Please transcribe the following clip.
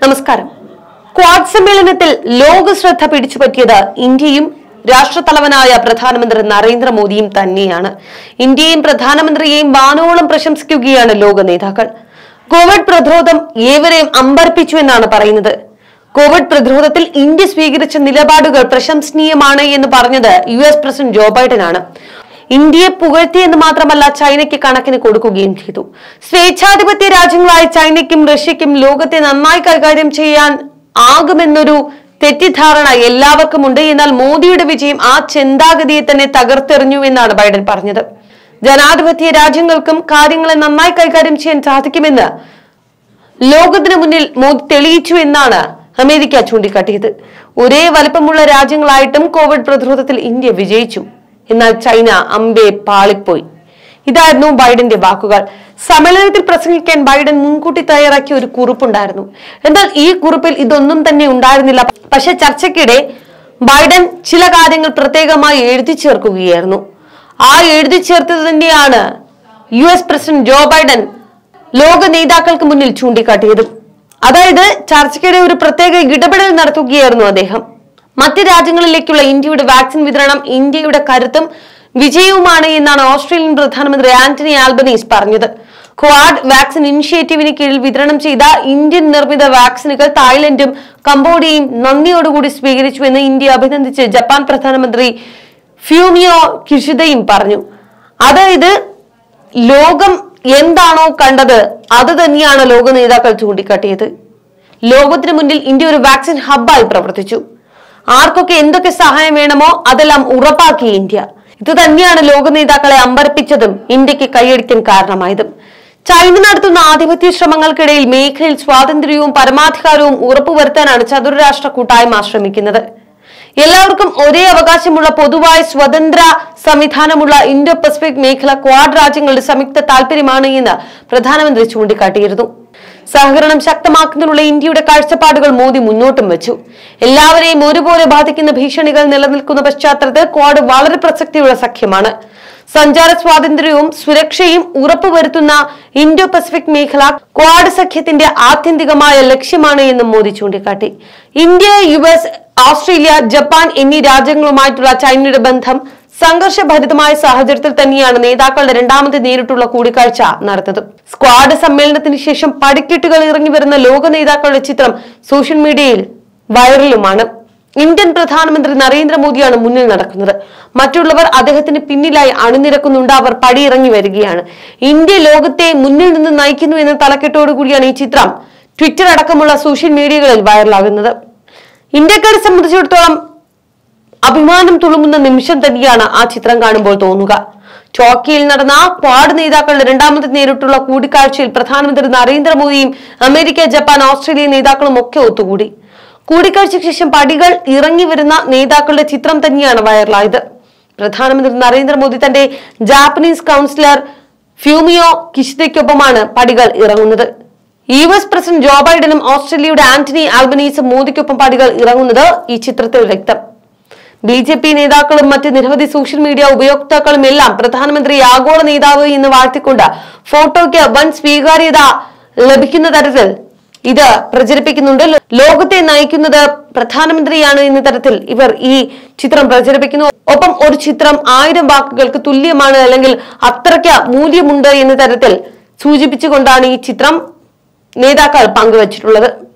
നമസ്കാരം ക്വാഡ് സമ്മേളനത്തിൽ ലോക ശ്രദ്ധ പിടിച്ചുപറ്റിയത് ഇന്ത്യയും രാഷ്ട്രത്തലവനായ പ്രധാനമന്ത്രി നരേന്ദ്രമോദിയും തന്നെയാണ് ഇന്ത്യയും പ്രധാനമന്ത്രിയെയും വാനോളം പ്രശംസിക്കുകയാണ് ലോക നേതാക്കൾ കോവിഡ് പ്രതിരോധം ഏവരെയും അമ്പർപ്പിച്ചു എന്നാണ് പറയുന്നത് കോവിഡ് പ്രതിരോധത്തിൽ ഇന്ത്യ സ്വീകരിച്ച നിലപാടുകൾ പ്രശംസനീയമാണ് എന്ന് പറഞ്ഞത് യു എസ് പ്രസിഡന്റ് ജോ ബൈഡനാണ് ഇന്ത്യയെ പുകഴ്ത്തി എന്ന് മാത്രമല്ല ചൈനയ്ക്ക് കണക്കിന് കൊടുക്കുകയും ചെയ്തു സ്വേച്ഛാധിപത്യ രാജ്യങ്ങളായ ചൈനയ്ക്കും റഷ്യയ്ക്കും ലോകത്തെ നന്നായി കൈകാര്യം ചെയ്യാൻ ആകുമെന്നൊരു തെറ്റിദ്ധാരണ എല്ലാവർക്കും ഉണ്ട് എന്നാൽ മോദിയുടെ വിജയം ആ ചിന്താഗതിയെ തന്നെ തകർത്തെറിഞ്ഞു എന്നാണ് ബൈഡൻ പറഞ്ഞത് ജനാധിപത്യ രാജ്യങ്ങൾക്കും കാര്യങ്ങളെ നന്നായി കൈകാര്യം ചെയ്യാൻ സാധിക്കുമെന്ന് ലോകത്തിന് മുന്നിൽ മോദി തെളിയിച്ചു എന്നാണ് അമേരിക്ക ചൂണ്ടിക്കാട്ടിയത് ഒരേ വലിപ്പമുള്ള രാജ്യങ്ങളായിട്ടും കോവിഡ് പ്രതിരോധത്തിൽ ഇന്ത്യ വിജയിച്ചു എന്നാൽ ചൈന അമ്പെ പാളിപ്പോയി ഇതായിരുന്നു ബൈഡന്റെ വാക്കുകൾ സമ്മേളനത്തിൽ പ്രസംഗിക്കാൻ ബൈഡൻ മുൻകൂട്ടി തയ്യാറാക്കിയ ഒരു കുറിപ്പുണ്ടായിരുന്നു എന്നാൽ ഈ കുറിപ്പിൽ ഇതൊന്നും തന്നെ ഉണ്ടായിരുന്നില്ല പക്ഷെ ചർച്ചയ്ക്കിടെ ബൈഡൻ ചില കാര്യങ്ങൾ പ്രത്യേകമായി എഴുതി ചേർക്കുകയായിരുന്നു ആ എഴുതി ചേർത്തത് തന്നെയാണ് U S president Joe Biden ലോക നേതാക്കൾക്ക് മുന്നിൽ ചൂണ്ടിക്കാട്ടിയത് അതായത് ചർച്ചയ്ക്കിടെ ഒരു പ്രത്യേക ഇടപെടൽ നടത്തുകയായിരുന്നു അദ്ദേഹം മറ്റ് രാജ്യങ്ങളിലേക്കുള്ള ഇന്ത്യയുടെ വാക്സിൻ വിതരണം ഇന്ത്യയുടെ കരുത്തും വിജയവുമാണ് എന്നാണ് ഓസ്ട്രേലിയൻ പ്രധാനമന്ത്രി ആന്റണി ആൽബനീസ് പറഞ്ഞത് ക്വാഡ് വാക്സിൻ ഇനിഷ്യേറ്റീവിന് കീഴിൽ വിതരണം ചെയ്ത ഇന്ത്യൻ നിർമ്മിത വാക്സിനുകൾ തായ്ലൻഡും കംബോഡിയയും നന്ദിയോടുകൂടി സ്വീകരിച്ചുവെന്ന് ഇന്ത്യ അഭിനന്ദിച്ച് ജപ്പാൻ പ്രധാനമന്ത്രി ഫ്യൂമിയോ കിഷിദയും പറഞ്ഞു അതായത് ലോകം എന്താണോ കണ്ടത് അത് തന്നെയാണ് ലോക നേതാക്കൾ ചൂണ്ടിക്കാട്ടിയത് ലോകത്തിന് മുന്നിൽ ഇന്ത്യ ഒരു വാക്സിൻ ഹബ്ബായി പ്രവർത്തിച്ചു ആർക്കൊക്കെ എന്തൊക്കെ സഹായം വേണമോ അതെല്ലാം ഉറപ്പാക്കി ഇന്ത്യ ഇത് തന്നെയാണ് ലോക നേതാക്കളെ അമ്പരപ്പിച്ചതും ഇന്ത്യക്ക് കൈയടിക്കാൻ കാരണമായതും ചൈന നടത്തുന്ന ആധിപത്യ ശ്രമങ്ങൾക്കിടയിൽ മേഖലയിൽ സ്വാതന്ത്ര്യവും പരമാധികാരവും ഉറപ്പുവരുത്താനാണ് ചതുർരാഷ്ട്ര കൂട്ടായ്മ ശ്രമിക്കുന്നത് എല്ലാവർക്കും ഒരേ അവകാശമുള്ള പൊതുവായ സ്വതന്ത്ര സംവിധാനമുള്ള ഇൻഡോ പസഫിക് മേഖല ക്വാഡ് രാജ്യങ്ങളുടെ സംയുക്ത താല്പര്യമാണ് എന്ന് പ്രധാനമന്ത്രി ചൂണ്ടിക്കാട്ടിയിരുന്നു സഹകരണം ശക്തമാക്കുന്നതിനുള്ള ഇന്ത്യയുടെ കാഴ്ചപ്പാടുകൾ മോദി മുന്നോട്ടും വെച്ചു എല്ലാവരെയും ഒരുപോലെ ബാധിക്കുന്ന ഭീഷണികൾ നിലനിൽക്കുന്ന പശ്ചാത്തലത്തിൽ ക്വാഡ് വളരെ പ്രസക്തിയുള്ള സഖ്യമാണ് സഞ്ചാര സ്വാതന്ത്ര്യവും സുരക്ഷയും ഉറപ്പുവരുത്തുന്ന ഇൻഡോ പസഫിക് മേഖല ക്വാഡ് സഖ്യത്തിന്റെ ആത്യന്തികമായ ലക്ഷ്യമാണ് എന്നും മോദി ചൂണ്ടിക്കാട്ടി India U S Australia Japan എന്നീ രാജ്യങ്ങളുമായിട്ടുള്ള ചൈനയുടെ ബന്ധം സംഘർഷഭരിതമായ സാഹചര്യത്തിൽ തന്നെയാണ് നേതാക്കളുടെ രണ്ടാമത് നേരിട്ടുള്ള കൂടിക്കാഴ്ച നടന്നത് സ്ക്വാഡ് സമ്മേളനത്തിന് ശേഷം പടിക്കെട്ടുകൾ ഇറങ്ങി വരുന്ന ലോക നേതാക്കളുടെ ചിത്രം സോഷ്യൽ മീഡിയയിൽ വൈറലുമാണ് ഇന്ത്യൻ പ്രധാനമന്ത്രി നരേന്ദ്രമോദിയാണ് മുന്നിൽ നടക്കുന്നത് മറ്റുള്ളവർ അദ്ദേഹത്തിന് പിന്നിലായി അണിനിരക്കുന്നുണ്ട് അവർ പടിയിറങ്ങി വരികയാണ് ഇന്ത്യ ലോകത്തെ മുന്നിൽ നിന്ന് നയിക്കുന്നു എന്ന തലക്കെട്ടോടുകൂടിയാണ് ഈ ചിത്രം ട്വിറ്റർ അടക്കമുള്ള സോഷ്യൽ മീഡിയകളിൽ വൈറലാകുന്നത് ഇന്ത്യക്കാരെ സംബന്ധിച്ചിടത്തോളം അഭിമാനം തുളുമ്പുന്ന നിമിഷം തന്നെയാണ് ആ ചിത്രം കാണുമ്പോൾ തോന്നുക ടോക്കിയിൽ നടന്ന ക്വാഡ് നേതാക്കളുടെ രണ്ടാമത് നേരിട്ടുള്ള കൂടിക്കാഴ്ചയിൽ പ്രധാനമന്ത്രി നരേന്ദ്രമോദിയും അമേരിക്ക ജപ്പാൻ ഓസ്ട്രേലിയ നേതാക്കളും ഒക്കെ ഒത്തുകൂടി കൂടിക്കാഴ്ചയ്ക്ക് ശേഷം പടികൾ ഇറങ്ങി വരുന്ന നേതാക്കളുടെ ചിത്രം തന്നെയാണ് വൈറലായത് പ്രധാനമന്ത്രി നരേന്ദ്രമോദി തന്റെ ജാപ്പനീസ് കൗൺസിലർ ഫ്യൂമിയോ കിഷിതയ്ക്കൊപ്പമാണ് പടികൾ ഇറങ്ങുന്നത് യു എസ് പ്രസിഡന്റ് ജോ ബൈഡനും ഓസ്ട്രേലിയയുടെ ആന്റണി ആൽബനീസും മോദിക്കൊപ്പം പടികൾ ഇറങ്ങുന്നത് ഈ ചിത്രത്തിൽ വ്യക്തം ബി ജെ പി നേതാക്കളും മറ്റ് നിരവധി സോഷ്യൽ മീഡിയ ഉപയോക്താക്കളും എല്ലാം പ്രധാനമന്ത്രി ആഗോള നേതാവ് എന്ന് വാഴ്ത്തിക്കൊണ്ട് ഫോട്ടോയ്ക്ക് വൻ സ്വീകാര്യത ലഭിക്കുന്ന തരത്തിൽ ഇത് പ്രചരിപ്പിക്കുന്നുണ്ട് ലോകത്തെ നയിക്കുന്നത് പ്രധാനമന്ത്രിയാണ് എന്ന തരത്തിൽ ഇവർ ഈ ചിത്രം പ്രചരിപ്പിക്കുന്നു ഒപ്പം ഒരു ചിത്രം ആയിരം വാക്കുകൾക്ക് തുല്യമാണ് അല്ലെങ്കിൽ അത്രയ്ക്ക് മൂല്യമുണ്ട് എന്ന തരത്തിൽ സൂചിപ്പിച്ചുകൊണ്ടാണ് ഈ ചിത്രം നേതാക്കൾ പങ്കുവച്ചിട്ടുള്ളത്